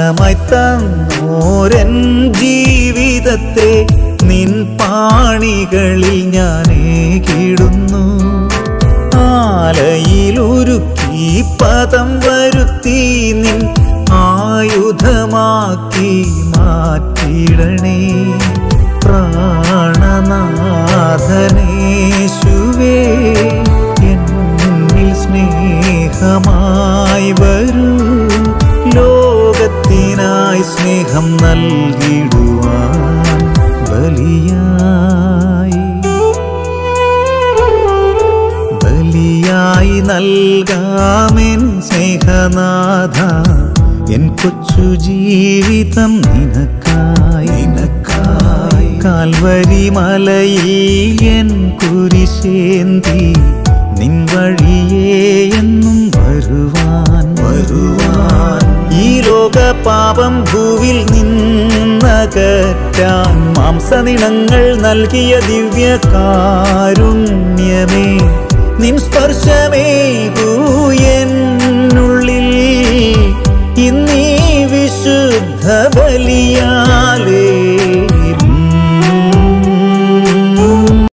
ദാനമായി തന്നോരൻ ജീവിതത്തെ നിൻ പാണികളിൽ ഞാനേകിടുന്നു ആലയിലുരുക്കി പദം വരുത്തി നിൻ ആയുധമാക്കി മാറ്റിടണേ പ്രാണനാഥനേശുവേ എന്നിൽ സ്നേഹമായി വരൂ ലോകത്തിനായി സ്നേഹം നൽകിടുവാൻ ബലിയായി ബലിയായി നൽകാമെൻ സ്നേഹനാഥ എൻ കൊച്ചു ജീവിതം നിനക്കായി നിനക്കായി കാൽവരി മലയിൽ എൻ കുരിശേന്തി നിൻ വഴിയേ എന്നും വരുവാൻ വരുവാൻ ഈ ലോക പാപം ഭൂവിൽ നിന്നകറ്റാൻ മാംസനിണങ്ങൾ നൽകിയ ദിവ്യ കാരുണ്യമേ നിൻ സ്പർശമേകൂ എന്നുള്ളിൽ ഇന്നീ വിശുദ്ധ ബലിയാലേ